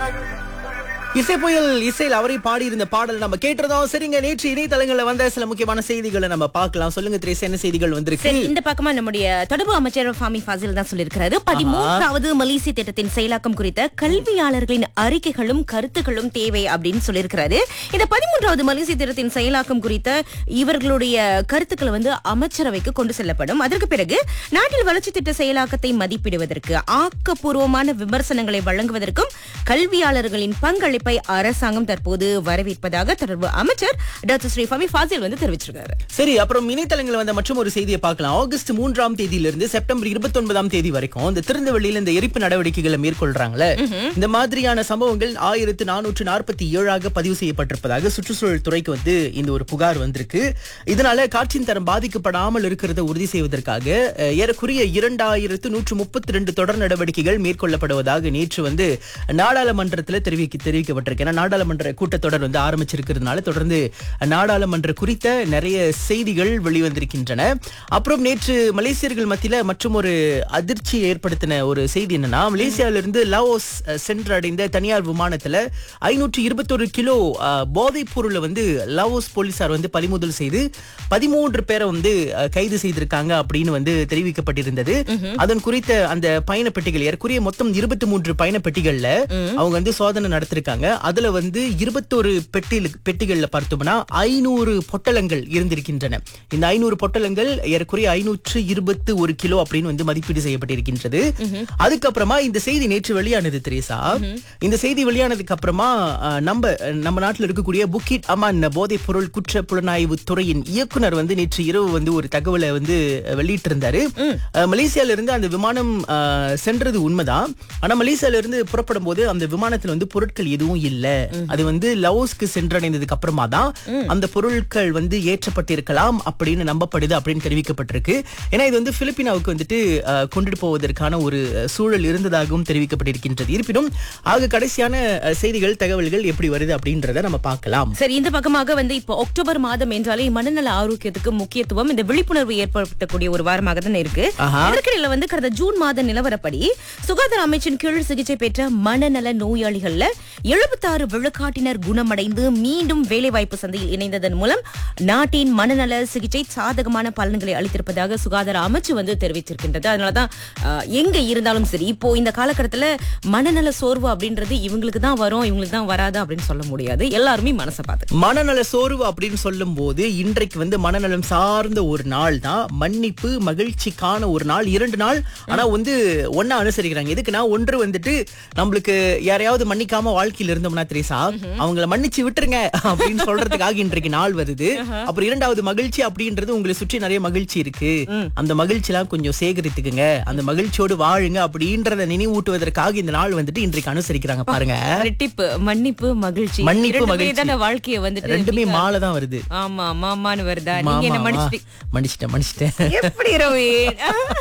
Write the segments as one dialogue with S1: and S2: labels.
S1: இசை புயல் இசையில் அவரை பாடியிருந்த பாடல் நம்ம கேட்டிருந்தோம் சரிங்க நேற்று இணையதளங்கள்ல வந்த சில முக்கியமான செய்திகளை நம்ம பார்க்கலாம் சொல்லுங்க திரேச என்ன செய்திகள் வந்திருக்கு
S2: சரி இந்த பக்கமா நம்முடைய தொடர்பு அமைச்சர் ஃபாமி ஃபாசில் தான் சொல்லியிருக்கிறாரு பதிமூன்றாவது மலேசிய திட்டத்தின் செயலாக்கம் குறித்த கல்வியாளர்களின் அறிக்கைகளும் கருத்துக்களும் தேவை அப்படின்னு சொல்லியிருக்கிறாரு இந்த பதிமூன்றாவது மலேசிய திட்டத்தின் செயலாக்கம் குறித்த இவர்களுடைய கருத்துக்களை வந்து அமைச்சரவைக்கு கொண்டு செல்லப்படும் அதற்கு பிறகு நாட்டில் வளர்ச்சி திட்ட செயலாக்கத்தை மதிப்பிடுவதற்கு ஆக்கப்பூர்வமான விமர்சனங்களை வழங்குவதற்கும் கல்வியாளர்களின் பங்களிப்பை அரசாங்கம் தற்போது வரவேற்பதாக தொடர்பு அமைச்சர் டாக்டர் ஸ்ரீ ஃபமி ஃபாசில் வந்து தெரிவிச்சிருக்காரு
S1: சரி அப்புறம் இணையதளங்கள் வந்த மற்றும் ஒரு செய்தியை பார்க்கலாம் ஆகஸ்ட் மூன்றாம் தேதியிலிருந்து செப்டம்பர் இருபத்தி ஒன்பதாம் தேதி வரைக்கும் இந்த திறந்தவெளியில இந்த எரிப்பு நடவடிக்கைகளை மேற்கொள்றாங்களே இந்த மாதிரியான சம்பவங்கள் ஆயிரத்து நானூற்று நாற்பத்தி ஏழாக பதிவு செய்யப்பட்டிருப்பதாக சுற்றுச்சூழல் துறைக்கு வந்து இந்த ஒரு புகார் வந்திருக்கு இதனால காற்றின் தரம் பாதிக்கப்படாமல் இருக்கிறத உறுதி செய்வதற்காக அஹ், ஏறக்குறைய இரண்டாயிரத்து நூற்று முப்பத்தி ரெண்டு தொடர் நடவடிக்கைகள் மேற்கொள்ளப்படுவதாக நேற்று வந்து நாடாளுமன்றத்தில் தெரிவிக்க தெரிவிக்கப்பட்டிருக்கு ஏன்னா நாடாளுமன்ற கூட்டத்தொடர் வந்து ஆரம்பிச்சிருக்கிறதுனால தொடர்ந்து நாடாளுமன்ற குறித்த நிறைய செய்திகள் வெளிவந்திருக்கின்றன அப்புறம் நேற்று மலேசியர்கள் மத்தியில மற்றும் ஒரு அதிர்ச்சி ஏற்படுத்தின ஒரு செய்தி என்னன்னா மலேசியாவிலிருந்து லாவோஸ் அஹ், சென்றடைந்த தனியார் விமானத்துல ஐநூற்று இருபத்தொரு கிலோ அஹ், போதைப் பொருளை வந்து லாவோஸ் போலீசார் வந்து பறிமுதல் செய்து பதிமூன்று பேரை வந்து அஹ், கைது செய்திருக்காங்க அப்படின்னு வந்து தெரிவிக்கப்பட்டிருந்தது அதன் குறித்த அந்த பயண பெட்டிகள் ஏறக்குறைய மொத்தம் இருபத்தி மூன்று பயண பெட்டிகள்ல அவங்க வந்து சோதனை நடத்திருக்காங்க அதுல வந்து இருபத்தொரு பெட்டி பெட்டிகள்ல பார்த்தோம்னா ஐநூறு பொட்டலங்கள் இருந்திருக்கின்றன இந்த ஐநூறு பொட்டலங்கள் ஏறக்குறைய ஐநூற்று இருபத்து ஒரு கிலோ அப்படின்னு வந்து மதிப்பீடு செய்யப்பட்டிருக்கின்றது அதுக்கப்புறமா இந்த செய்தி நேற்று வெளியானது திரேசா இந்த செய்தி வெளியானதுக்கு அப்புறமா அஹ், நம்ம நம்ம நாட்டில் இருக்கக்கூடிய புக்கிட் அமான் போதைப் பொருள் குற்ற புலனாய்வு துறையின் இயக்குனர் வந்து நேற்று இரவு வந்து ஒரு தகவலை வந்து வெளியிட்டிருந்தாரு அஹ், மலேசியால இருந்து அந்த விமானம் அஹ், சென்றது உண்மைதான் ஆனா மலேசியால இருந்து புறப்படும் போது அந்த விமானத்துல வந்து பொருட்கள் எதுவும் இல்ல அது வந்து லவோஸ்க்கு சென்றடைந்ததுக்கு அப்புறமா தான் அந்த பொருட்கள் வந்து ஏற்றப்பட்டிருக்கலாம் அப்படின்னு நம்பப்படுது அப்படின்னு தெரிவிக்கப்பட்டிருக்கு ஏன்னா இது வந்து பிலிப்பினாவுக்கு வந்துட்டு அஹ், கொண்டுட்டு போவதற்கான ஒரு அஹ், சூழல் இருந்ததாகவும் தெரிவிக்கப்பட்டிருக்கின்றது இருப்பினும் ஆக கடைசியான அஹ், செய்திகள் தகவல்கள் எப்படி வருது அப்படின்றத நம்ம பார்க்கலாம்
S2: சரி இந்த பக்கமாக வந்து இப்போ அக்டோபர் மாதம் என்றாலே மனநல ஆரோக்கியத்துக்கு முக்கியத்துவம் இந்த விழிப்புணர்வு ஏற்படுத்தக்கூடிய ஒரு வாரமாக தான் இருக்கு
S1: ஆஹா.
S2: இதற்கிடையில வந்து கடந்த ஜூன் மாத நிலவரப்படி சுகாதார அமைச்சின் கீழ் சிகிச்சை பெற்ற மனநல நோயாளிகள்ல எழுபத்தாறு விழுக்காட்டினர் குணமடைந்து மீண்டும் வேலைவாய்ப்பு சந்தையில் இணைந்ததன் மூலம் நாட்டின் மனநல சிகிச்சை சாதகமான பலன்களை அளித்திருப்பதாக சுகாதார அமைச்சு வந்து தெரிவித்திருக்கின்றது அதனாலதான் அஹ், எங்க இருந்தாலும் சரி இப்போ இந்த காலகட்டத்துல மனநல சோர்வு அப்படின்றது இவங்களுக்கு தான் வரும் இவங்களுக்கு தான் வராது அப்படின்னு சொல்ல முடியாது எல்லாருமே மனசை பார்த்து
S1: மனநல சோர்வு அப்படின்னு சொல்லும் போது இன்றைக்கு வந்து மனநலம் சார்ந்த ஒரு நாள் தான் மன்னிப்பு மகிழ்ச்சிக்கான ஒரு நாள் இரண்டு நாள் ஆனா வந்து ஒன்னா அனுசரிக்கிறாங்க எதுக்குன்னா ஒன்று வந்துட்டு நம்மளுக்கு யாரையாவது மன்னிக்காம வாழ்க்கையில இருந்தோம்னா திரேசா அவங்கள மன்னிச்சு விட்டுருங்க அப்படின்னு சொல்றதுக்காக இன்றைக்கு நாள் வருது அப்புறம் இரண்டாவது மகிழ்ச்சி அப்படின்றது உங்களை சுற்றி நிறைய மகிழ்ச்சி இருக்கு அந்த மகிழ்ச்சி எல்லாம் கொஞ்சம் சேகரித்துக்குங்க அந்த மகிழ்ச்சியோடு வாழுங்க அப்படின்றத நினைவூட்டுவதற்காக இந்த நாள் வந்துட்டு இன்றைக்கு அனுசரிக்கிறாங்க பாருங்க
S2: ரெட்டிப்பு மன்னிப்பு மகிழ்ச்சி
S1: மன்னிப்பு,
S2: இரண்டுமே
S1: மகிழ்ச்சி.
S2: தானே வாழ்க்கைய வந்துட்டு
S1: ரெண்டுமே மாலை தான் வருது
S2: ஆமா மாமான்னு வருதா நீங்க என்ன
S1: மாமா,
S2: மன்னிச்சிட்டீங்க
S1: மன்னிச்சிட்டேன் மன்னிச்சிட்டேன்
S2: எப்படி ரவீன்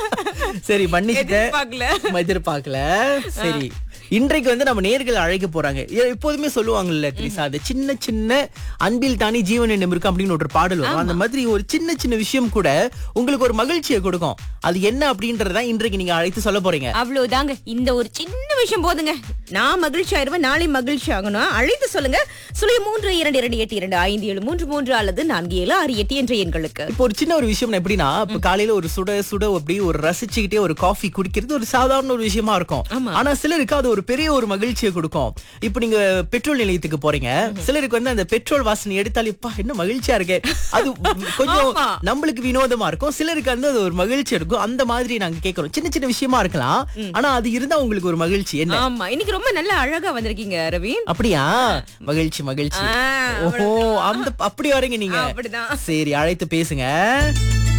S1: சரி மன்னிச்சிட்டேன்
S2: எதிர்பார்க்கல.
S1: ம, எதிர்பார்க்கல சரி இன்றைக்கு வந்து நம்ம நேர்கள் அழைக்க போறாங்க எ- எப்போதுமே சொல்லுவாங்கல்ல திரிசா அந்த சின்ன சின்ன அன்பில் தானே ஜீவன் என்னும் இருக்கும் அப்படின்னு ஒரு பாடல் வரும் அந்த மாதிரி ஒரு சின்ன சின்ன விஷயம் கூட உங்களுக்கு ஒரு மகிழ்ச்சியை கொடுக்கும் அது என்ன அப்படின்றத இன்றைக்கு நீங்க அழைத்து சொல்ல போறீங்க
S2: அவ்வளவுதாங்க இந்த ஒரு சின்ன விஷயம் போதுங்க நான் மகிழ்ச்சி ஆயிருவேன் நாளை மகிழ்ச்சி ஆகணும் அழைத்து சொல்லுங்க சுழிய மூன்று இரண்டு இரண்டு எட்டு இரண்டு ஐந்து ஏழு மூன்று மூன்று அல்லது நான்கு ஏழு ஆறு எட்டு என்ற எண்களுக்கு
S1: இப்போ ஒரு சின்ன ஒரு விஷயம் எப்படின்னா இப்ப காலையில ஒரு சுட சுட அப்படி ஒரு ரசிச்சுக்கிட்டே ஒரு காஃபி குடிக்கிறது ஒரு சாதாரண ஒரு விஷயமா இருக்கும் ஆனா சிலருக்கு அது ஒரு பெரிய ஒரு மகிழ்ச்சியை கொடுக்கும் இப்போ நீங்க பெட்ரோல் நிலையத்துக்கு போறீங்க சிலருக்கு வந்து அந்த பெட்ரோல் வாசனை எடுத்தாலே "அப்பா, என்ன மகிழ்ச்சியா இருக்கு அது கொஞ்சம்
S2: ஆமா.
S1: நம்மளுக்கு வினோதமா இருக்கும் சிலருக்கு வந்து அது ஒரு மகிழ்ச்சி இருக்கும் அந்த மாதிரி நாங்க கேட்கிறோம் சின்ன சின்ன விஷயமா இருக்கலாம் ஆனா அது இருந்தா உங்களுக்கு ஒரு மகிழ்ச்சி என்ன
S2: ஆமா இன்னைக்கு ரொம்ப நல்ல அழகா வந்திருக்கீங்க ரவீன்
S1: அப்படியா மகிழ்ச்சி மகிழ்ச்சி
S2: ஆ,
S1: ஓஹோ அந்த அப்படி வரீங்க நீங்க
S2: அப்படிதான்
S1: சரி அழைத்து பேசுங்க